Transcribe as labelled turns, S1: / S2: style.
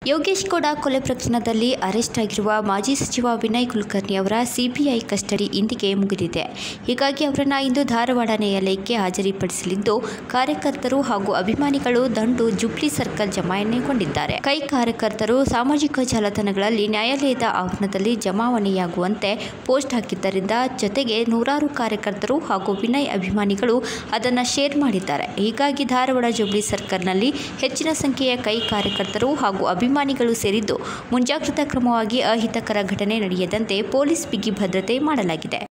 S1: ಯೋಗೇಶ್ ಗೌಡ ಕೊಲೆ ಪ್ರಕರಣದಲ್ಲಿ ಅರೆಸ್ಟ್ ಆಗಿರುವ ಮಾಜಿ ಸಚಿವ ವಿನಯ್ ಕುಲಕರ್ಣಿ ಅವರ ಸಿಬಿಐ ಕಸ್ಟಡಿ ಇಂದಿಗೆ ಮುಗಿದಿದೆ ಹೀಗಾಗಿ ಅವರನ್ನು ಇಂದು ಧಾರವಾಡ ನ್ಯಾಯಾಲಯಕ್ಕೆ ಹಾಜರುಪಡಿಸಲಿದ್ದು ಕಾರ್ಯಕರ್ತರು ಹಾಗೂ ಅಭಿಮಾನಿಗಳು ದಂಡು ಜುಬ್ಲಿ ಸರ್ಕಲ್ ಜಮಾವಣೆಗೊಂಡಿದ್ದಾರೆ ಕೈ ಕಾರ್ಯಕರ್ತರು ಸಾಮಾಜಿಕ ಜಾಲತಾಣಗಳಲ್ಲಿ ನ್ಯಾಯಾಲಯದ ಆವರಣದಲ್ಲಿ ಜಮಾವಣೆಯಾಗುವಂತೆ ಪೋಸ್ಟ್ ಹಾಕಿದ್ದರಿಂದ ಜೊತೆಗೆ ನೂರಾರು ಕಾರ್ಯಕರ್ತರು ಹಾಗೂ ವಿನಯ್ ಅಭಿಮಾನಿಗಳು ಅದನ್ನು ಶೇರ್ ಮಾಡಿದ್ದಾರೆ ಹೀಗಾಗಿ ಧಾರವಾಡ ಜುಬ್ಲಿ ಸರ್ಕಲ್ನಲ್ಲಿ ಹೆಚ್ಚಿನ ಸಂಖ್ಯೆಯ ಕೈ ಕಾರ್ಯಕರ್ತರು ಹಾಗೂ ಅಭಿಮಾನಿಗಳು ಸೇರಿದ್ದು ಮುಂಜಾಗ್ರತಾ ಕ್ರಮವಾಗಿ ಅಹಿತಕರ ಘಟನೆ ನಡೆಯದಂತೆ ಪೊಲೀಸ್ ಬಿಗಿ ಭದ್ರತೆ ಮಾಡಲಾಗಿದೆ